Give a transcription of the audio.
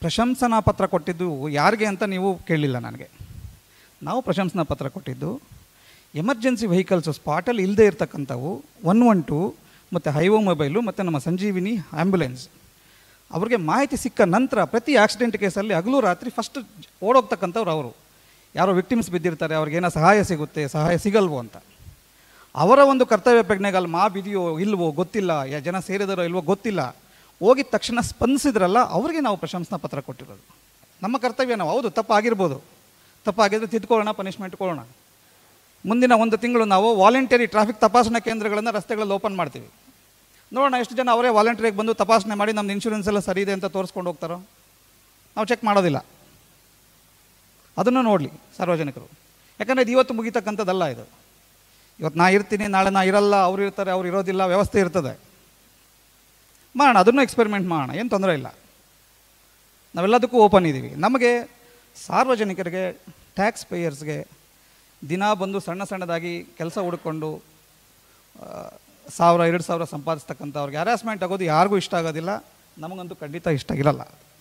ಪ್ರಶಂಸನಾ ಪತ್ರ ಕೊಟ್ಟಿದ್ದು ಯಾರಿಗೆ ಅಂತ ನೀವು ಕೇಳಲಿಲ್ಲ ನನಗೆ ನಾವು ಪ್ರಶಂಸನಾ ಪತ್ರ ಕೊಟ್ಟಿದ್ದು ಎಮರ್ಜೆನ್ಸಿ ವೆಹಿಕಲ್ಸು ಸ್ಪಾಟಲ್ಲಿ ಇಲ್ಲದೆ ಇರ್ತಕ್ಕಂಥವು ಒನ್ ಒನ್ ಟು ಮತ್ತು ಹೈವೋ ಮೊಬೈಲು ಮತ್ತು ನಮ್ಮ ಸಂಜೀವಿನಿ ಆ್ಯಂಬುಲೆನ್ಸ್ ಅವ್ರಿಗೆ ಮಾಹಿತಿ ಸಿಕ್ಕ ನಂತರ ಪ್ರತಿ ಆಕ್ಸಿಡೆಂಟ್ ಕೇಸಲ್ಲಿ ಹಗಲು ರಾತ್ರಿ ಫಸ್ಟ್ ಓಡೋಗ್ತಕ್ಕಂಥವ್ರು ಅವರು ಯಾರೋ ವಿಕ್ಟಿಮ್ಸ್ ಬಿದ್ದಿರ್ತಾರೆ ಅವ್ರಿಗೇನೋ ಸಹಾಯ ಸಿಗುತ್ತೆ ಸಹಾಯ ಸಿಗಲ್ವೋ ಅಂತ ಅವರ ಒಂದು ಕರ್ತವ್ಯ ಪ್ರಜ್ಞೆಗೆ ಅಲ್ಲಿ ಮಾ ಬಿದೆಯೋ ಇಲ್ವೋ ಗೊತ್ತಿಲ್ಲ ಯಾ ಜನ ಸೇರಿದಾರೋ ಇಲ್ವೋ ಗೊತ್ತಿಲ್ಲ ಹೋಗಿದ ತಕ್ಷಣ ಸ್ಪಂದಿಸಿದ್ರಲ್ಲ ಅವರಿಗೆ ನಾವು ಪ್ರಶಂಸನಾ ಪತ್ರ ಕೊಟ್ಟಿರೋದು ನಮ್ಮ ಕರ್ತವ್ಯ ನಾವು ಹೌದು ತಪ್ಪಾಗಿರ್ಬೋದು ತಪ್ಪಾಗಿದ್ರೆ ತಿದ್ಕೊಳ್ಳೋಣ ಪನಿಷ್ಮೆಂಟ್ ಕೊಡೋಣ ಮುಂದಿನ ಒಂದು ತಿಂಗಳು ನಾವು ವಾಲಂಟರಿ ಟ್ರಾಫಿಕ್ ತಪಾಸಣಾ ಕೇಂದ್ರಗಳನ್ನು ರಸ್ತೆಗಳಲ್ಲಿ ಓಪನ್ ಮಾಡ್ತೀವಿ ನೋಡೋಣ ಎಷ್ಟು ಜನ ಅವರೇ ವಾಲಂಟರಿಗೆ ಬಂದು ತಪಾಸಣೆ ಮಾಡಿ ನಮ್ದು ಇನ್ಶೂರೆನ್ಸ್ ಎಲ್ಲ ಸರಿ ಇದೆ ಅಂತ ತೋರಿಸ್ಕೊಂಡು ಹೋಗ್ತಾರೋ ನಾವು ಚೆಕ್ ಮಾಡೋದಿಲ್ಲ ಅದನ್ನು ನೋಡಲಿ ಸಾರ್ವಜನಿಕರು ಯಾಕಂದರೆ ಇದು ಇವತ್ತು ಮುಗಿತಕ್ಕಂಥದ್ದಲ್ಲ ಇದು ಇವತ್ತು ನಾ ಇರ್ತೀನಿ ನಾಳೆ ನಾ ಇರಲ್ಲ ಅವ್ರು ಇರ್ತಾರೆ ಅವ್ರು ಇರೋದಿಲ್ಲ ವ್ಯವಸ್ಥೆ ಇರ್ತದೆ ಮಾಡೋಣ ಅದನ್ನು ಎಕ್ಸ್ಪೆರಿಮೆಂಟ್ ಮಾಡೋಣ ಏನು ತೊಂದರೆ ಇಲ್ಲ ನಾವೆಲ್ಲದಕ್ಕೂ ಓಪನ್ ಇದ್ದೀವಿ ನಮಗೆ ಸಾರ್ವಜನಿಕರಿಗೆ ಟ್ಯಾಕ್ಸ್ ಪೇಯರ್ಸ್ಗೆ ದಿನ ಬಂದು ಸಣ್ಣ ಸಣ್ಣದಾಗಿ ಕೆಲಸ ಹುಡ್ಕೊಂಡು ಆ, ಸಾವಿರ ಎರಡು ಸಾವಿರ ಸಂಪಾದಿಸ್ತಕ್ಕಂಥವ್ರಿಗೆ ಹ್ಯಾರಾಸ್ಮೆಂಟ್ ಆಗೋದು ಯಾರಿಗೂ ಇಷ್ಟ ಆಗೋದಿಲ್ಲ ನಮಗಂತೂ ಖಂಡಿತ ಇಷ್ಟ ಇರಲ್ಲ